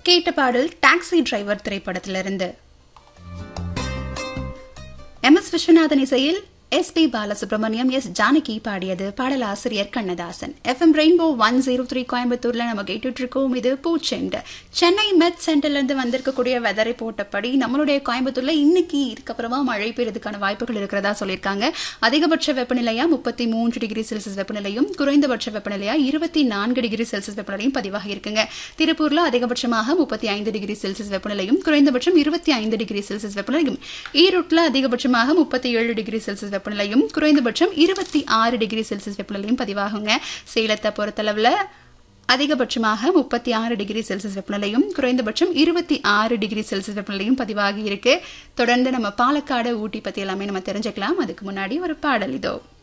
கேட்ட பாடல் taxi driver திரைப்படத்திலிருந்து எம் எஸ் விஸ்வநாதன் இசையில் S P Balasubramaniam S Janaki பாடியது பாடலாசிரியர் Kannadasan F M rainbow one zero three கோயம்புத்தூர்ல நம்ம கேட்டுட்டு இருக்கோம் இது பூச்செண்டு சென்னை மெட் சென்டர்ல இருந்து வந்திருக்கக்கூடிய வெதரை போட்டபடி நம்மளுடைய கோயம்புத்தூர்ல இன்னைக்கு இதுக்கப்புறமா மழை பெய்யறதுக்கான வாய்ப்புகள் இருக்கிறதா சொல்லியிருக்காங்க அதிகபட்ச வெப்பநிலையா முப்பத்தி மூன்று டிகிரி செல்சியஸ் வெப்பநிலையும் குறைந்தபட்ச வெப்பநிலையா இருபத்தி நான்கு டிகிரி செல்சியஸ் வெப்பநிலையும் பதிவாக இருக்குங்க திருப்பூர்ல அதிகபட்சமாக முப்பத்தி ஐந்து டிகிரி செல்சியஸ் வெப்பநிலையும் குறைந்தபட்சம் இருபத்தி ஐந்து டிகிரி செல்சியஸ் வெப்பநிலையும் ஈரோட்டில் அதிகபட்சமாக முப்பத்தி ஏழு டிகிரி செல்சியஸ் வெப்பநிலையும் குறைந்தபட்சம் இருபத்தி ஆறு டிகிரி செல்சியஸ் வெப்பநிலையும் பதிவாகுங்க சேலத்தை பொறுத்தளவில் அதிகபட்சமாக முப்பத்தி ஆறு டிகிரி செல்சியஸ் வெப்பநிலையும் குறைந்தபட்சம் இருபத்தி ஆறு டிகிரி செல்சியஸ் வெப்பநிலையும் பதிவாகி இருக்கு தொடர்ந்து நம்ம பாலக்காடு ஊட்டி பத்தி எல்லாமே நம்ம தெரிஞ்சுக்கலாம் அதுக்கு முன்னாடி ஒரு பாடல் இதோ